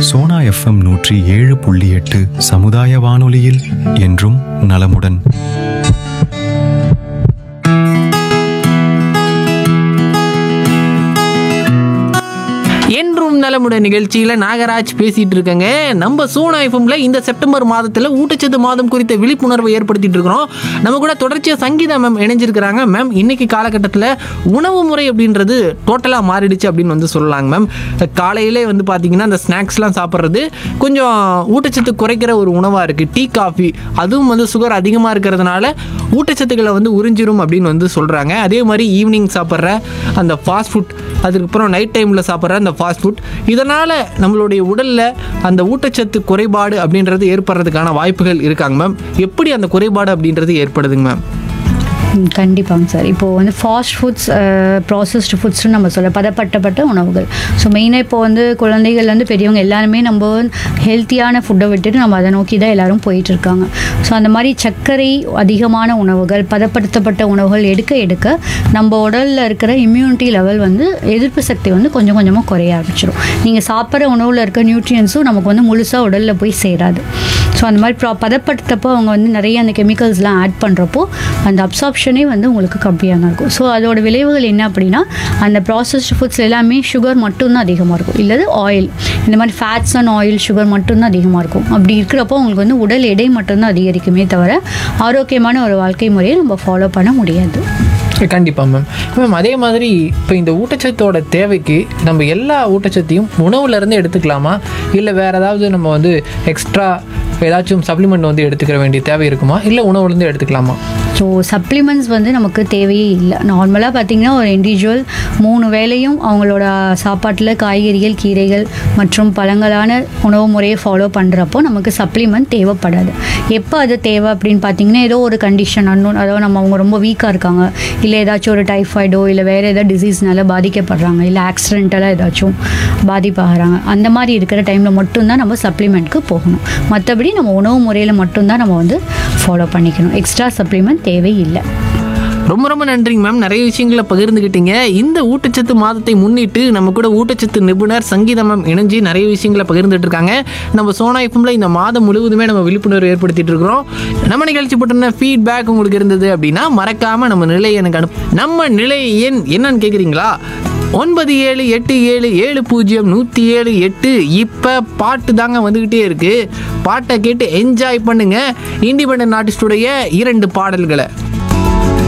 Sona FM நூற்றி ஏழு புள்ளி எட்டு சமுதாய வானொலியில் என்றும் நலமுடன் என்றும் நலமுடன் நிகழ்ச்சியில் நாகராஜ் பேசிட்டு இருக்கேங்க நம்ம சோனா எஃப்எம்ல இந்த செப்டம்பர் மாதத்தில் ஊட்டச்சத்து மாதம் குறித்த விழிப்புணர்வை ஏற்படுத்திட்டு இருக்கிறோம் நம்ம கூட தொடர்ச்சியாக சங்கீதா மேம் இணைஞ்சிருக்கிறாங்க மேம் இன்னைக்கு காலகட்டத்தில் உணவு முறை அப்படின்றது டோட்டலாக மாறிடுச்சு அப்படின்னு வந்து சொல்லலாங்க மேம் காலையிலே வந்து பார்த்தீங்கன்னா அந்த ஸ்நாக்ஸ்லாம் சாப்பிட்றது கொஞ்சம் ஊட்டச்சத்து குறைக்கிற ஒரு உணவாக இருக்குது டீ காஃபி அதுவும் வந்து சுகர் அதிகமாக இருக்கிறதுனால ஊட்டச்சத்துக்களை வந்து உறிஞ்சிரும் அப்படின்னு வந்து சொல்கிறாங்க அதே மாதிரி ஈவினிங் சாப்பிட்ற அந்த ஃபாஸ்ட் ஃபுட் அதுக்கப்புறம் நைட் டைமில் சாப்பிட்ற அந்த ஃபாஸ்ட் ஃபுட் இதனால் நம்மளுடைய உடலில் அந்த ஊட்டச்சத்து குறைபாடு அப்படின்றது ஏற்படுறதுக்கான வாய்ப்புகள் இருக்காங்க மேம் எப்படி அந்த குறைபாடு அப்படின்றது ஏற்படுதுங்க மேம் ம், கண்டிப்பாங்க சார் இப்போது வந்து ஃபாஸ்ட் ஃபுட்ஸ் ப்ராசஸ்டு ஃபுட்ஸ்னு நம்ம சொல்ல பதப்பட்டப்பட்ட உணவுகள் ஸோ மெயினாக இப்போ வந்து குழந்தைகள்லேருந்து பெரியவங்க எல்லாருமே நம்ம ஹெல்த்தியான ஃபுட்டை விட்டுட்டு நம்ம அதை நோக்கி தான் எல்லாரும் போயிட்டு இருக்காங்க ஸோ அந்த மாதிரி சர்க்கரை அதிகமான உணவுகள் பதப்படுத்தப்பட்ட உணவுகள் எடுக்க எடுக்க நம்ம உடலில் இருக்கிற இம்யூனிட்டி லெவல் வந்து எதிர்ப்பு சக்தி வந்து கொஞ்சம் கொஞ்சமாக குறைய ஆரம்பிச்சிடும் நீங்கள் சாப்பிட்ற உணவில் இருக்க நியூட்ரியன்ஸும் நமக்கு வந்து முழுசாக உடலில் போய் சேராது ஸோ அந்த மாதிரி ப்ரா பதப்படுத்தப்போ அவங்க வந்து நிறைய அந்த கெமிக்கல்ஸ்லாம் ஆட் பண்ணுறப்போ அந்த அப்சார்ப்ஷனே வந்து உங்களுக்கு கம்மியாக தான் இருக்கும் ஸோ அதோட விளைவுகள் என்ன அப்படின்னா அந்த ப்ராசஸ்டு ஃபுட்ஸ் எல்லாமே சுகர் மட்டும்தான் அதிகமாக இருக்கும் இல்லது ஆயில் இந்த மாதிரி ஃபேட்ஸ் அண்ட் ஆயில் சுகர் மட்டும்தான் அதிகமாக இருக்கும் அப்படி இருக்கிறப்போ உங்களுக்கு வந்து உடல் எடை மட்டும்தான் அதிகரிக்குமே தவிர ஆரோக்கியமான ஒரு வாழ்க்கை முறையை நம்ம ஃபாலோ பண்ண முடியாது கண்டிப்பாக மேம் மேம் அதே மாதிரி இப்போ இந்த ஊட்டச்சத்தோட தேவைக்கு நம்ம எல்லா ஊட்டச்சத்தையும் உணவுலேருந்து எடுத்துக்கலாமா இல்லை வேறு ஏதாவது நம்ம வந்து எக்ஸ்ட்ரா ஏதாச்சும் சப்ளிமெண்ட் வந்து எடுத்துக்கிற வேண்டிய தேவை இருக்குமா இல்லை உணவுலேருந்து எடுத்துக்கலாமா ஸோ சப்ளிமெண்ட்ஸ் வந்து நமக்கு தேவையே இல்லை நார்மலாக பார்த்தீங்கன்னா ஒரு இண்டிவிஜுவல் மூணு வேளையும் அவங்களோட சாப்பாட்டில் காய்கறிகள் கீரைகள் மற்றும் பழங்களான உணவு முறையை ஃபாலோ பண்ணுறப்போ நமக்கு சப்ளிமெண்ட் தேவைப்படாது எப்போ அது தேவை அப்படின்னு பார்த்தீங்கன்னா ஏதோ ஒரு கண்டிஷன் அன்னோன் அதாவது நம்ம அவங்க ரொம்ப வீக்காக இருக்காங்க இல்லை ஏதாச்சும் ஒரு டைஃபாய்டோ இல்லை வேறு ஏதாவது டிசீஸ்னால பாதிக்கப்படுறாங்க இல்லை ஆக்சிடென்டலாக ஏதாச்சும் பாதிப்பாகிறாங்க அந்த மாதிரி இருக்கிற டைமில் மட்டும்தான் நம்ம சப்ளிமெண்ட்க்கு போகணும் மற்றபடி நம்ம உணவு முறையில் மட்டும்தான் நம்ம வந்து ஃபாலோ பண்ணிக்கணும் எக்ஸ்ட்ரா சப்ளிமெண்ட் தேவையில்லை ரொம்ப ரொம்ப நன்றிங்க மேம் நிறைய விஷயங்களை பகிர்ந்துக்கிட்டீங்க இந்த ஊட்டச்சத்து மாதத்தை முன்னிட்டு நம்ம கூட ஊட்டச்சத்து நிபுணர் சங்கீதா மேம் இணைஞ்சு நிறைய விஷயங்களை பகிர்ந்துட்டு இருக்காங்க நம்ம சோனா எஃப்எம்ல இந்த மாதம் முழுவதுமே நம்ம விழிப்புணர்வு ஏற்படுத்திட்டு இருக்கிறோம் நம்ம நிகழ்ச்சி பற்றின ஃபீட்பேக் உங்களுக்கு இருந்தது அப்படின்னா மறக்காம நம்ம நிலை எனக்கு அனுப்பு நம்ம நிலை எண் என்னன்னு கேட்குறீங்களா ஒன்பது ஏழு எட்டு ஏழு ஏழு பூஜ்ஜியம் நூற்றி ஏழு எட்டு இப்போ பாட்டு தாங்க வந்துக்கிட்டே இருக்கு பாட்டை கேட்டு என்ஜாய் பண்ணுங்க இண்டிபெண்டன்ட் ஆர்டிஸ்டுடைய இரண்டு பாடல்களை